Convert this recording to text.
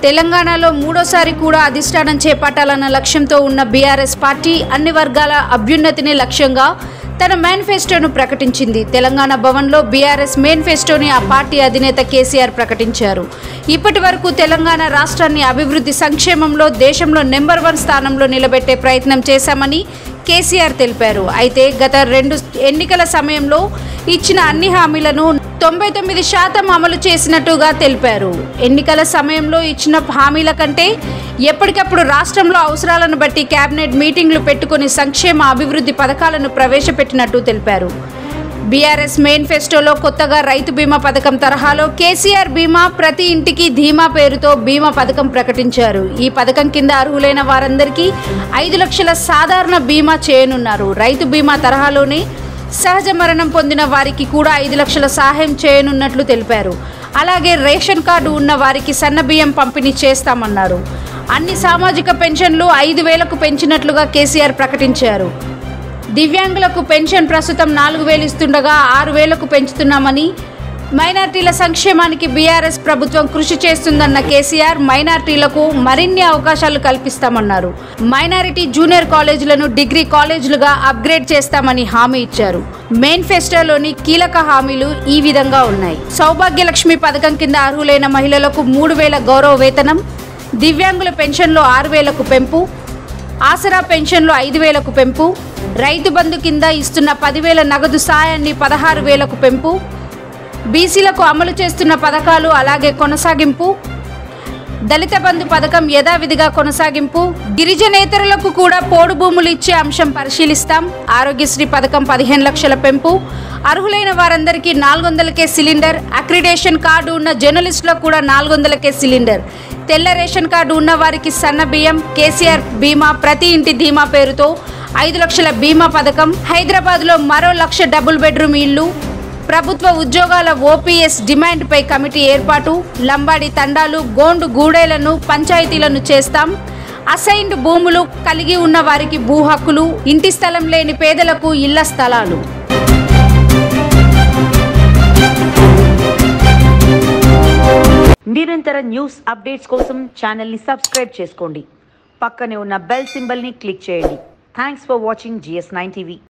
తెలంగాణలో మూడోసారి కూడా అధిష్టానం చేపట్టాలన్న లక్ష్యంతో ఉన్న బీఆర్ఎస్ పార్టీ అన్ని వర్గాల అభ్యున్నతిని లక్ష్యంగా తన మేనిఫెస్టోను ప్రకటించింది తెలంగాణ భవన్లో బీఆర్ఎస్ మేనిఫెస్టోని ఆ పార్టీ అధినేత కేసీఆర్ ప్రకటించారు ఇప్పటి వరకు తెలంగాణ రాష్ట్రాన్ని అభివృద్ధి సంక్షేమంలో దేశంలో నెంబర్ వన్ స్థానంలో నిలబెట్టే ప్రయత్నం చేశామని కేసీఆర్ తెలిపారు అయితే గత రెండు ఎన్నికల సమయంలో ఇచ్చిన అన్ని హామీలను తొంభై తొమ్మిది శాతం అమలు చేసినట్టుగా తెలిపారు ఎన్నికల సమయంలో ఇచ్చిన హామీల కంటే ఎప్పటికప్పుడు రాష్ట్రంలో అవసరాలను బట్టి కేబినెట్ మీటింగ్లు పెట్టుకుని సంక్షేమ అభివృద్ధి పథకాలను ప్రవేశపెట్టినట్టు తెలిపారు బీఆర్ఎస్ మేనిఫెస్టోలో కొత్తగా రైతు బీమా పథకం తరహాలో కేసీఆర్ బీమా ప్రతి ఇంటికి ధీమా పేరుతో బీమా పథకం ప్రకటించారు ఈ పథకం కింద అర్హులైన వారందరికీ ఐదు లక్షల సాధారణ బీమా చేయనున్నారు రైతు బీమా తరహాలోనే సహజ మరణం పొందిన వారికి కూడా ఐదు లక్షల సహాయం చేయనున్నట్లు తెలిపారు అలాగే రేషన్ కార్డు ఉన్న వారికి సన్న బియ్యం పంపిణీ చేస్తామన్నారు అన్ని సామాజిక పెన్షన్లు ఐదు వేలకు పెంచినట్లుగా కేసీఆర్ ప్రకటించారు దివ్యాంగులకు పెన్షన్ ప్రస్తుతం నాలుగు వేలు ఇస్తుండగా ఆరు వేలకు పెంచుతున్నామని మైనార్టీల సంక్షేమానికి బీఆర్ఎస్ ప్రభుత్వం కృషి చేస్తుందన్న కేసీఆర్ మైనార్టీలకు మరిన్ని అవకాశాలు కల్పిస్తామన్నారు మైనారిటీ జూనియర్ కాలేజీలను డిగ్రీ కాలేజీలుగా అప్గ్రేడ్ చేస్తామని హామీ ఇచ్చారు మేనిఫెస్టోలోని కీలక హామీలు ఈ విధంగా ఉన్నాయి సౌభాగ్యలక్ష్మి పథకం కింద అర్హులైన మహిళలకు మూడు వేల గౌరవ వేతనం దివ్యాంగుల పెన్షన్లో ఆరు వేలకు పెంపు ఆసరా పెన్షన్లు ఐదు వేలకు పెంపు రైతు బంధు కింద ఇస్తున్న పదివేల నగదు సాయాన్ని పదహారు వేలకు పెంపు బీసీలకు అమలు చేస్తున్న పథకాలు అలాగే కొనసాగింపు దళిత బంధు పథకం యథావిధిగా కొనసాగింపు గిరిజనేతరులకు కూడా పోడు భూములు ఇచ్చే అంశం పరిశీలిస్తాం ఆరోగ్యశ్రీ పథకం పదిహేను లక్షల పెంపు అర్హులైన వారందరికీ నాలుగు వందలకే సిలిండర్ అక్రిడేషన్ కార్డు ఉన్న జర్నలిస్టులకు కూడా నాలుగు వందలకే సిలిండర్ తెల్ల రేషన్ కార్డు ఉన్న వారికి సన్న బియ్యం కేసీఆర్ బీమా ప్రతి ఇంటి ధీమా పేరుతో ఐదు లక్షల బీమా పథకం హైదరాబాద్లో మరో లక్ష డబుల్ బెడ్రూమ్ ఇల్లు ప్రభుత్వ ఉద్యోగాల ఓపీఎస్ డిమాండ్పై కమిటీ ఏర్పాటు లంబాడి తండాలు గోండు గూడేలను పంచాయతీలను చేస్తాం అసైన్డ్ భూములు కలిగి ఉన్న వారికి భూ హక్కులు ఇంటి స్థలం లేని పేదలకు ఇళ్ల స్థలాలు నిరంతర న్యూస్ అప్డేట్స్ కోసం ఛానల్ని సబ్స్క్రైబ్ చేసుకోండి పక్కనే ఉన్న బెల్ సింబల్ని క్లిక్ చేయండి thanks for watching GS nine TV